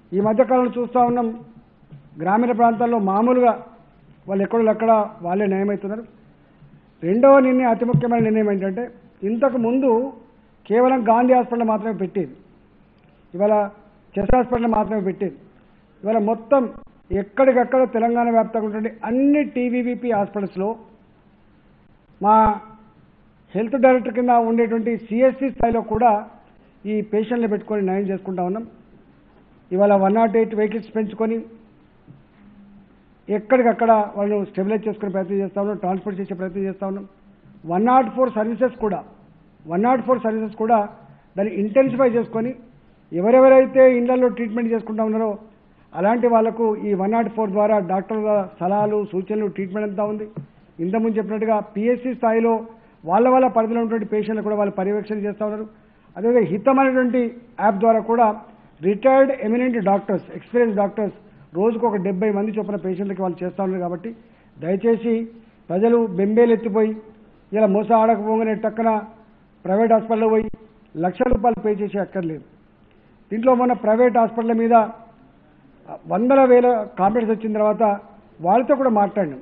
ఈ మధ్యకాలంలో చూస్తూ ఉన్నాం గ్రామీణ ప్రాంతాల్లో మామూలుగా వాళ్ళు ఎక్కడో ఎక్కడ వాళ్ళే న్యాయమవుతున్నారు రెండవ నిర్ణయం అతి ముఖ్యమైన నిర్ణయం ఏంటంటే ఇంతకు ముందు కేవలం గాంధీ హాస్పిటల్ మాత్రమే పెట్టేది ఇవాళ చెస్ హాస్పిటల్ మాత్రమే పెట్టేది ఇవాళ మొత్తం ఎక్కడికక్కడ తెలంగాణ వ్యాప్తంగా ఉన్నటువంటి అన్ని టీవీవీపీ హాస్పిటల్స్లో మా హెల్త్ డైరెక్టర్ కింద ఉండేటువంటి సిఎస్సి స్థాయిలో కూడా ఈ పేషెంట్ని పెట్టుకొని నయం చేసుకుంటా ఉన్నాం ఇవాళ వన్ నాట్ ఎయిట్ వెహికల్స్ పెంచుకొని ఎక్కడికక్కడ వాళ్ళను స్టెబిలైజ్ చేసుకునే ప్రయత్నం చేస్తా ఉన్నాం ట్రాన్స్పోర్ట్ చేసే ప్రయత్నం చేస్తా ఉన్నాం వన్ నాట్ ఫోర్ సర్వీసెస్ కూడా వన్ నాట్ ఫోర్ సర్వీసెస్ కూడా దాన్ని ఇంటెన్సిఫై చేసుకొని ఎవరెవరైతే ఇళ్లలో ట్రీట్మెంట్ చేసుకుంటా ఉన్నారో అలాంటి వాళ్లకు ఈ వన్ నాట్ ఫోర్ ద్వారా డాక్టర్ల సలహాలు సూచనలు ట్రీట్మెంట్ అంతా ఉంది ఇంతకుముందు చెప్పినట్టుగా పిఎస్సి స్థాయిలో వాళ్ళ వాళ్ళ పరిధిలో ఉన్నటువంటి పేషెంట్లు కూడా వాళ్ళు పర్యవేక్షణ చేస్తూ ఉన్నారు అదేవిధంగా హితమైనటువంటి యాప్ ద్వారా కూడా retired eminent doctors experience doctors రోజుకు ఒక డెబ్బై మంది చొప్పున పేషెంట్లకి వాళ్ళు చేస్తూ ఉన్నారు కాబట్టి దయచేసి ప్రజలు బెంబేలు ఎత్తిపోయి ఇలా మోస ఆడకపోగానే టక్కన ప్రైవేట్ హాస్పిటల్లో పోయి లక్షల రూపాయలు పే చేసి అక్కర్లేదు దీంట్లో మొన్న ప్రైవేట్ హాస్పిటల్ మీద వందల వేల కాంప్లైంట్స్ వచ్చిన తర్వాత వాళ్ళతో కూడా మాట్లాడినాం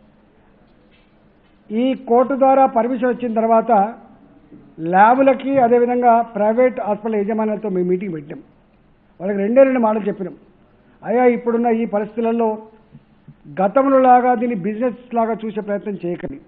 ఈ కోర్టు ద్వారా పర్మిషన్ వచ్చిన తర్వాత ల్యాబులకి అదేవిధంగా ప్రైవేట్ హాస్పిటల్ యజమానులతో మేము మీటింగ్ పెట్టాం వాళ్ళకి రెండే రెండు మాటలు చెప్పినాం అయ్యా ఇప్పుడున్న ఈ పరిస్థితులలో గతంలో లాగా దీన్ని బిజినెస్ లాగా చూసే ప్రయత్నం చేయకండి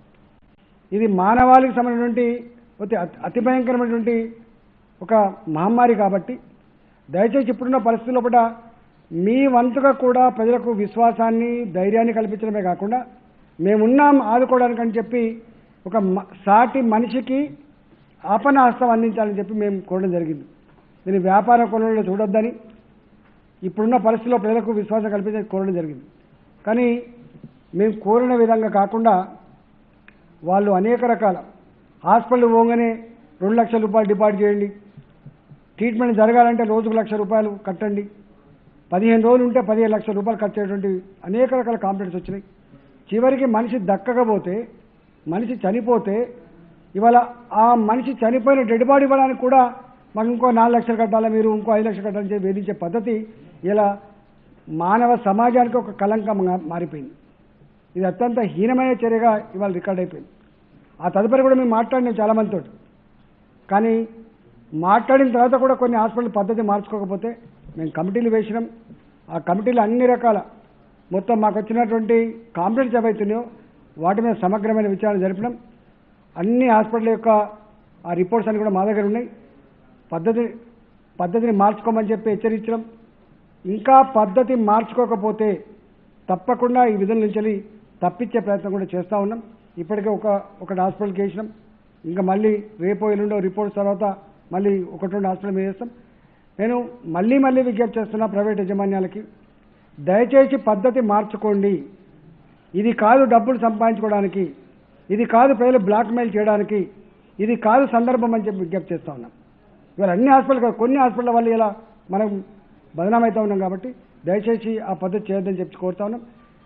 ఇది మానవాళికి సంబంధించినటువంటి అతి అతి భయంకరమైనటువంటి ఒక మహమ్మారి కాబట్టి దయచేసి ఇప్పుడున్న పరిస్థితుల్లో కూడా మీ వంతుగా కూడా ప్రజలకు విశ్వాసాన్ని ధైర్యాన్ని కల్పించడమే కాకుండా మేమున్నాం ఆదుకోవడానికి అని చెప్పి ఒక మ- సాటి మనిషికి ఆపనాస్తం అందించాలని చెప్పి మేము కోరడం జరిగింది దీన్ని వ్యాపార కొనుగోలు చూడొద్దని ఇప్పుడున్న పరిస్థితుల్లో ప్రజలకు విశ్వాసం కల్పించడానికి కోరడం జరిగింది కానీ మేము కోరిన విధంగా కాకుండా వాళ్ళు అనేక రకాల హాస్పిటల్ పోగానే రెండు లక్షల రూపాయలు డిపాజిట్ చేయండి ట్రీట్మెంట్ జరగాలంటే రోజుకు లక్ష రూపాయలు కట్టండి పదిహేను రోజులు ఉంటే పదిహేను లక్షల రూపాయలు ఖర్చు అయ్యేటువంటి అనేక రకాల కాంప్లైంట్స్ వచ్చినాయి చివరికి మనిషి దక్కకపోతే మనిషి చనిపోతే ఇవాళ ఆ మనిషి చనిపోయిన డెడ్ బాడీ ఇవ్వడానికి కూడా మాకు ఇంకో నాలుగు లక్షలు కట్టాలా మీరు ఇంకో ఐదు లక్షలు కట్టాలని చెప్పి వేధించే పద్ధతి ఇలా మానవ సమాజానికి ఒక కలంకంగా మారిపోయింది ఇది అత్యంత హీనమైన చర్యగా ఇవాళ రికార్డ్ అయిపోయింది ఆ తదుపరి కూడా మేము మాట్లాడినాం చాలామందితో కానీ మాట్లాడిన తర్వాత కూడా కొన్ని హాస్పిటల్ పద్ధతి మార్చుకోకపోతే మేము కమిటీలు వేసినాం ఆ కమిటీలు అన్ని రకాల మొత్తం మాకు వచ్చినటువంటి కాంప్లైంట్స్ ఏవైతున్నాయో వాటి మీద సమగ్రమైన విచారణ జరిపినాం అన్ని హాస్పిటల్ యొక్క ఆ రిపోర్ట్స్ అన్ని కూడా మా దగ్గర ఉన్నాయి పద్ధతి పద్ధతిని మార్చుకోమని చెప్పి హెచ్చరించడం ఇంకా పద్ధతి మార్చుకోకపోతే తప్పకుండా ఈ విధుల నుంచి తప్పించే ప్రయత్నం కూడా చేస్తూ ఉన్నాం ఇప్పటికే ఒక ఒకటి హాస్పిటల్కి వేసినాం ఇంకా మళ్ళీ రేపో ఎల్లుండో రిపోర్ట్స్ తర్వాత మళ్ళీ ఒకటి రెండు హాస్పిటల్ మీద వేస్తాం నేను మళ్ళీ మళ్ళీ విజ్ఞప్తి చేస్తున్నా ప్రైవేట్ యజమాన్యాలకి దయచేసి పద్ధతి మార్చుకోండి ఇది కాదు డబ్బులు సంపాదించుకోవడానికి ఇది కాదు ప్రజలు బ్లాక్మెయిల్ చేయడానికి ఇది కాదు సందర్భం అని చెప్పి విజ్ఞప్తి చేస్తా ఉన్నాం ఇవాళ అన్ని హాస్పిటల్ కాదు, కొన్ని హాస్పిటల్ వల్ల ఇలా మనం బదనామవుతా ఉన్నాం కాబట్టి దయచేసి ఆ పద్ధతి చేయొద్దని చెప్పి కోరుతా ఉన్నాం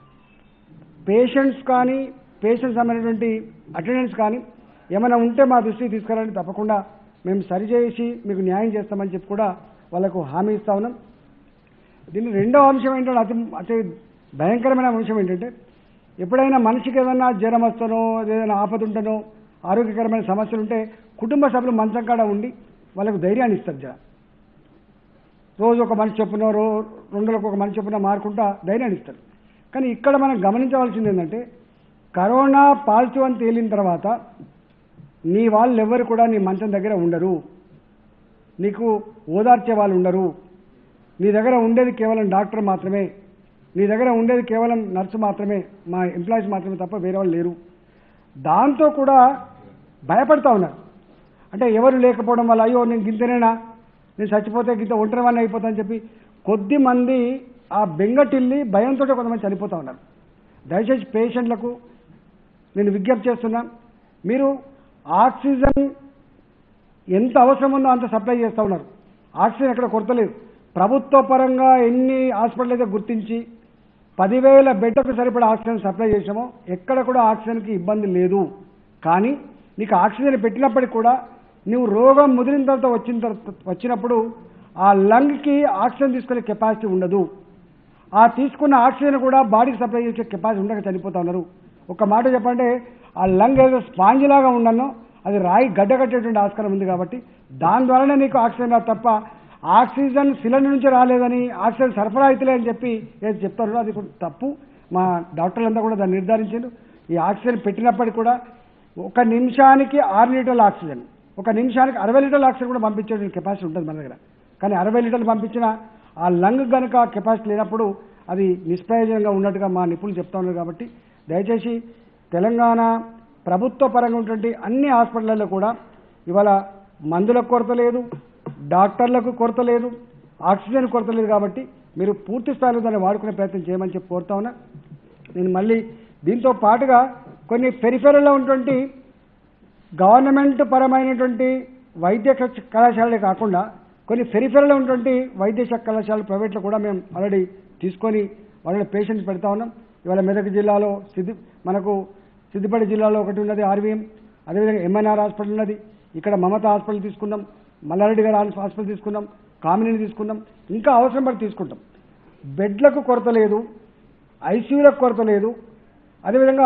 పేషెంట్స్ కానీ పేషెంట్స్ సంబంధించినటువంటి అటెండెన్స్ కానీ ఏమైనా ఉంటే మా దృష్టికి తీసుకురండి తప్పకుండా మేము సరిచేసి మీకు న్యాయం చేస్తామని చెప్పి కూడా వాళ్ళకు హామీ ఇస్తా ఉన్నాం దీని రెండో అంశం ఏంటంటే అతి అతి భయంకరమైన అంశం ఏంటంటే ఎప్పుడైనా మనిషికి ఏదైనా జ్వరం వస్తానో ఏదైనా ఆపద ఉంటనో ఆరోగ్యకరమైన సమస్యలు ఉంటే కుటుంబ సభ్యులు మంచం కాడ ఉండి వాళ్ళకు ధైర్యాన్ని ఇస్తారు జర రోజు ఒక మనిషి చొప్పున రో రెండు రోజులకు ఒక మనిషి చొప్పున మారుకుంటా ధైర్యాన్ని ఇస్తారు కానీ ఇక్కడ మనం గమనించవలసింది ఏంటంటే కరోనా పాజిటివ్ అని తేలిన తర్వాత నీ వాళ్ళు ఎవరు కూడా నీ మంచం దగ్గర ఉండరు నీకు ఓదార్చే వాళ్ళు ఉండరు నీ దగ్గర ఉండేది కేవలం డాక్టర్ మాత్రమే నీ దగ్గర ఉండేది కేవలం నర్సు మాత్రమే మా ఎంప్లాయీస్ మాత్రమే తప్ప వేరే వాళ్ళు లేరు దాంతో కూడా భయపడతా ఉన్నారు అంటే ఎవరు లేకపోవడం వల్ల అయ్యో నేను గింతనేనా నేను చచ్చిపోతే గింత ఒంటరివాన్ని అయిపోతా అని చెప్పి కొద్ది మంది ఆ బెంగటిల్లి భయంతో కొంతమంది చనిపోతూ ఉన్నారు దయచేసి పేషెంట్లకు నేను విజ్ఞప్తి చేస్తున్నా మీరు ఆక్సిజన్ ఎంత అవసరం ఉందో అంత సప్లై చేస్తూ ఉన్నారు ఆక్సిజన్ ఎక్కడ కొరత లేదు ప్రభుత్వ పరంగా ఎన్ని హాస్పిటల్ అయితే గుర్తించి పదివేల బెడ్లకు సరిపడా ఆక్సిజన్ సప్లై చేసామో ఎక్కడ కూడా ఆక్సిజన్కి ఇబ్బంది లేదు కానీ నీకు ఆక్సిజన్ పెట్టినప్పటికి కూడా నువ్వు రోగం ముదిరిన తర్వాత వచ్చిన తర్వాత వచ్చినప్పుడు ఆ లంగ్కి ఆక్సిజన్ తీసుకునే కెపాసిటీ ఉండదు ఆ తీసుకున్న ఆక్సిజన్ కూడా బాడీకి సప్లై చేసే కెపాసిటీ ఉండక చనిపోతా ఉన్నారు ఒక మాట చెప్పంటే ఆ లంగ్ ఏదో స్పాంజ్ లాగా ఉండను అది రాయి గడ్డ కట్టేటువంటి ఆస్కారం ఉంది కాబట్టి దాని ద్వారానే నీకు ఆక్సిజన్ రాదు తప్ప ఆక్సిజన్ సిలిండర్ నుంచి రాలేదని ఆక్సిజన్ సరఫరా అవుతలే అని చెప్పి ఏది చెప్తారో అది కూడా తప్పు మా డాక్టర్లంతా కూడా దాన్ని నిర్ధారించారు ఈ ఆక్సిజన్ పెట్టినప్పటికీ కూడా ఒక నిమిషానికి ఆరు లీటర్ల ఆక్సిజన్ ఒక నిమిషానికి అరవై లీటర్ల ఆక్సిజన్ కూడా పంపించే కెపాసిటీ ఉంటుంది మన దగ్గర కానీ అరవై లీటర్లు పంపించిన ఆ లంగ్ కనుక కెపాసిటీ లేనప్పుడు అది నిష్ప్రయోజనంగా ఉన్నట్టుగా మా నిపుణులు చెప్తా ఉన్నారు కాబట్టి దయచేసి తెలంగాణ ప్రభుత్వ పరంగా ఉన్నటువంటి అన్ని హాస్పిటళ్లలో కూడా ఇవాళ మందులకు కొరత లేదు డాక్టర్లకు కొరత లేదు ఆక్సిజన్ కొరత లేదు కాబట్టి మీరు పూర్తి స్థాయిలో దాన్ని వాడుకునే ప్రయత్నం చేయమని చెప్పి కోరుతా ఉన్నా నేను మళ్ళీ దీంతో పాటుగా కొన్ని పెరిఫెరల్లో ఉన్నటువంటి గవర్నమెంట్ పరమైనటువంటి వైద్య కళ- కళాశాలలే కాకుండా కొన్ని పెరిఫెరల్లో ఉన్నటువంటి వైద్య శాఖ కళాశాలలు ప్రైవేట్లో కూడా మేము ఆల్రెడీ తీసుకొని వాళ్ళ పేషెంట్స్ పెడతా ఉన్నాం ఇవాళ మెదక్ జిల్లాలో సిద్ది మనకు సిద్దిపేట జిల్లాలో ఒకటి ఉన్నది ఆర్వీఎం అదేవిధంగా ఎంఎన్ఆర్ హాస్పిటల్ ఉన్నది ఇక్కడ మమతా హాస్పిటల్ తీసుకున్నాం మల్లారెడ్డి గారి హాస్- హాస్పిటల్ తీసుకున్నాం కామినీని తీసుకున్నాం ఇంకా అవసరం పడి తీసుకుంటాం బెడ్లకు కొరత లేదు ఐసీయూలకు కొరత లేదు అదేవిధంగా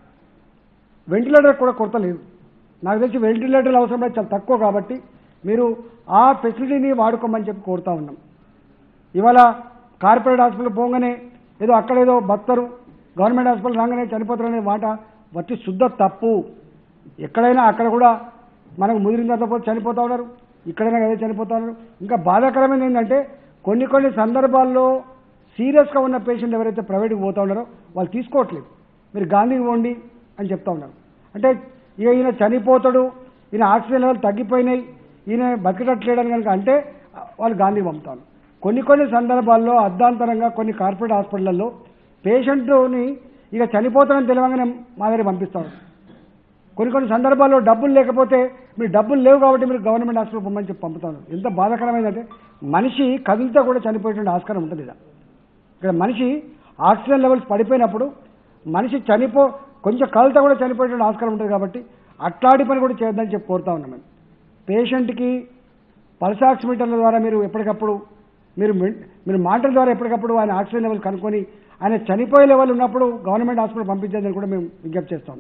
వెంటిలేటర్ కూడా కొరత లేదు నాకు తెలిసి వెంటిలేటర్లు అవసరం లేదు చాలా తక్కువ కాబట్టి మీరు ఆ ఫెసిలిటీని వాడుకోమని చెప్పి కోరుతా ఉన్నాం ఇవాళ కార్పొరేట్ హాస్పిటల్ పోగానే ఏదో అక్కడేదో బతరు గవర్నమెంట్ హాస్పిటల్ రాగానే చనిపోతారు అనే మాట వచ్చి శుద్ధ తప్పు ఎక్కడైనా అక్కడ కూడా మనకు ముదిరిన తర్వాత పోతే చనిపోతా ఉన్నారు ఇక్కడైనా అదే చనిపోతా ఉన్నారు ఇంకా బాధాకరమైనది ఏంటంటే కొన్ని కొన్ని సందర్భాల్లో సీరియస్గా ఉన్న పేషెంట్ ఎవరైతే ప్రైవేట్కి పోతా ఉన్నారో వాళ్ళు తీసుకోవట్లేదు మీరు గాంధీకి పోండి అని చెప్తా ఉన్నారు అంటే ఇక ఈయన చనిపోతాడు ఈయన ఆక్సిజన్ లెవెల్ తగ్గిపోయినాయి ఈయన బతికట్లేడని కనుక అంటే వాళ్ళు గాంధీ పంపుతాను కొన్ని కొన్ని సందర్భాల్లో అర్ధాంతరంగా కొన్ని కార్పొరేట్ హాస్పిటళ్లలో పేషెంట్ని ఇక చనిపోతానని తెలియగానే మా దగ్గర పంపిస్తాం కొన్ని కొన్ని సందర్భాల్లో డబ్బులు లేకపోతే మీరు డబ్బులు లేవు కాబట్టి మీరు గవర్నమెంట్ హాస్పిటల్ పొమ్మని చెప్పి పంపుతాను ఎంత బాధాకరమైందంటే మనిషి కదిలితే కూడా చనిపోయేటువంటి ఆస్కారం ఉంటుంది ఇలా ఇక్కడ మనిషి ఆక్సిజన్ లెవెల్స్ పడిపోయినప్పుడు మనిషి చనిపో కొంచెం కలత కూడా చనిపోయేటువంటి ఆస్కారం ఉంటుంది కాబట్టి అట్లాంటి పని కూడా చేయొద్దని చెప్పి కోరుతా ఉన్నాం మేము పేషెంట్కి పల్స్ ఆక్సిమీటర్ల ద్వారా మీరు ఎప్పటికప్పుడు మీరు మెన్- మీరు మాటల ద్వారా ఎప్పటికప్పుడు ఆయన ఆక్సిజన్ లెవెల్ కనుక్కొని ఆయన చనిపోయే లెవెల్ ఉన్నప్పుడు గవర్నమెంట్ హాస్పిటల్ పంపించేదని కూడా మేము విజ్ఞప్తి చేస్తాం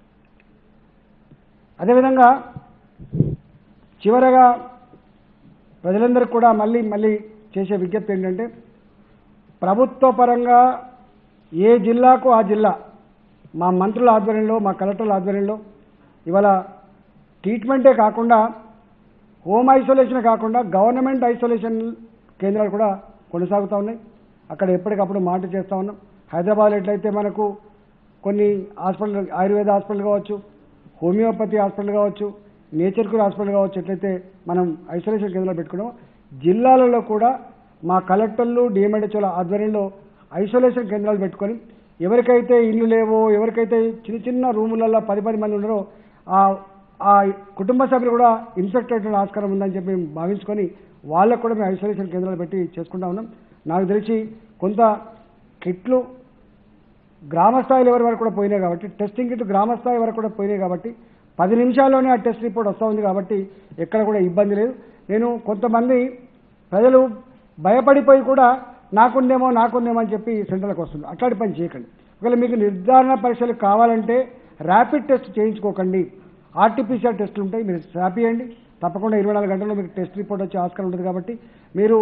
అదేవిధంగా చివరగా ప్రజలందరికీ కూడా మళ్ళీ మళ్ళీ చేసే విజ్ఞప్తి ఏంటంటే ప్రభుత్వ పరంగా ఏ జిల్లాకు ఆ జిల్లా మా మంత్రుల ఆధ్వర్యంలో మా కలెక్టర్ల ఆధ్వర్యంలో ఇవాళ ట్రీట్మెంటే కాకుండా హోమ్ ఐసోలేషన్ కాకుండా గవర్నమెంట్ ఐసోలేషన్ కేంద్రాలు కూడా కొనసాగుతూ ఉన్నాయి అక్కడ ఎప్పటికప్పుడు మాట చేస్తూ ఉన్నాం హైదరాబాద్ ఎట్లయితే మనకు కొన్ని హాస్పిటల్ ఆయుర్వేద హాస్పిటల్ కావచ్చు హోమియోపతి హాస్పిటల్ కావచ్చు నేచర్ క్యూర్ హాస్పిటల్ కావచ్చు ఎట్లయితే మనం ఐసోలేషన్ కేంద్రాలు పెట్టుకున్నామో జిల్లాలలో కూడా మా కలెక్టర్లు డిఎంఎడ్హెచ్ఓల ఆధ్వర్యంలో ఐసోలేషన్ కేంద్రాలు పెట్టుకొని ఎవరికైతే ఇల్లు లేవో ఎవరికైతే చిన్న చిన్న రూములలో పది పది మంది ఉన్నారో ఆ ఆ కుటుంబ సభ్యులు కూడా ఇన్ఫెక్ట్ అయ్యే ఆస్కారం ఉందని చెప్పి మేము భావించుకొని వాళ్ళకు కూడా మేము ఐసోలేషన్ కేంద్రాలు పెట్టి చేసుకుంటా ఉన్నాం నాకు తెలిసి కొంత కిట్లు గ్రామ స్థాయి లెవెల్ వరకు కూడా పోయినాయి కాబట్టి టెస్టింగ్ కిట్ గ్రామ స్థాయి వరకు కూడా పోయినాయి కాబట్టి పది నిమిషాల్లోనే ఆ టెస్ట్ రిపోర్ట్ వస్తూ ఉంది కాబట్టి ఎక్కడ కూడా ఇబ్బంది లేదు నేను కొంతమంది ప్రజలు భయపడిపోయి కూడా నాకుందేమో నాకుందేమో అని చెప్పి సెంటర్లకు వస్తుంది అట్లాంటి పని చేయకండి ఒకవేళ మీకు నిర్ధారణ పరీక్షలు కావాలంటే ర్యాపిడ్ టెస్ట్ చేయించుకోకండి ఆర్టీపీసీఆర్ టెస్టులు ఉంటాయి మీరు రాపియండి తప్పకుండా ఇరవై నాలుగు గంటల్లో మీకు టెస్ట్ రిపోర్ట్ వచ్చే ఆస్కారం ఉంటుంది కాబట్టి మీరు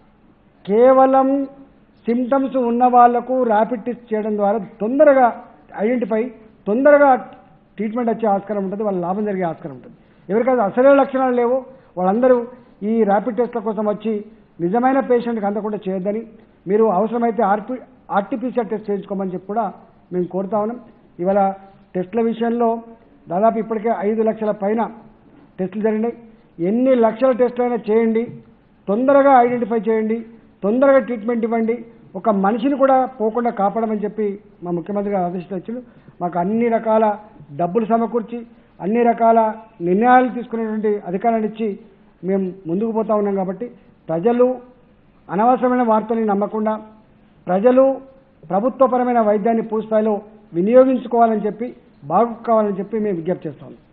కేవలం సిమ్టమ్స్ ఉన్న వాళ్లకు ర్యాపిడ్ టెస్ట్ చేయడం ద్వారా తొందరగా ఐడెంటిఫై తొందరగా ట్రీట్మెంట్ వచ్చే ఆస్కారం ఉంటుంది వాళ్ళ లాభం జరిగే ఆస్కారం ఉంటుంది ఎవరికైతే అసలే లక్షణాలు లేవో వాళ్ళందరూ ఈ ర్యాపిడ్ టెస్ట్ల కోసం వచ్చి నిజమైన పేషెంట్కి అందకుండా చేయొద్దని మీరు అవసరమైతే ఆర్పి ఆర్టీపీసీఆర్ టెస్ట్ చేయించుకోమని చెప్పి కూడా మేము కోరుతా ఉన్నాం ఇవాళ టెస్టుల విషయంలో దాదాపు ఇప్పటికే ఐదు లక్షల పైన టెస్టులు జరిగినాయి ఎన్ని లక్షల టెస్టులు అయినా చేయండి తొందరగా ఐడెంటిఫై చేయండి తొందరగా ట్రీట్మెంట్ ఇవ్వండి ఒక మనిషిని కూడా పోకుండా కాపాడమని చెప్పి మా ముఖ్యమంత్రి గారు ఆదేశాలు ఇచ్చారు మాకు అన్ని రకాల డబ్బులు సమకూర్చి అన్ని రకాల నిర్ణయాలు తీసుకునేటువంటి అధికారాన్ని ఇచ్చి మేము ముందుకు పోతా ఉన్నాం కాబట్టి ప్రజలు అనవసరమైన వార్తల్ని నమ్మకుండా ప్రజలు ప్రభుత్వపరమైన వైద్యాన్ని పూర్తిస్థాయిలో వినియోగించుకోవాలని చెప్పి బాగు కావాలని చెప్పి మేము విజ్ఞప్తి చేస్తాం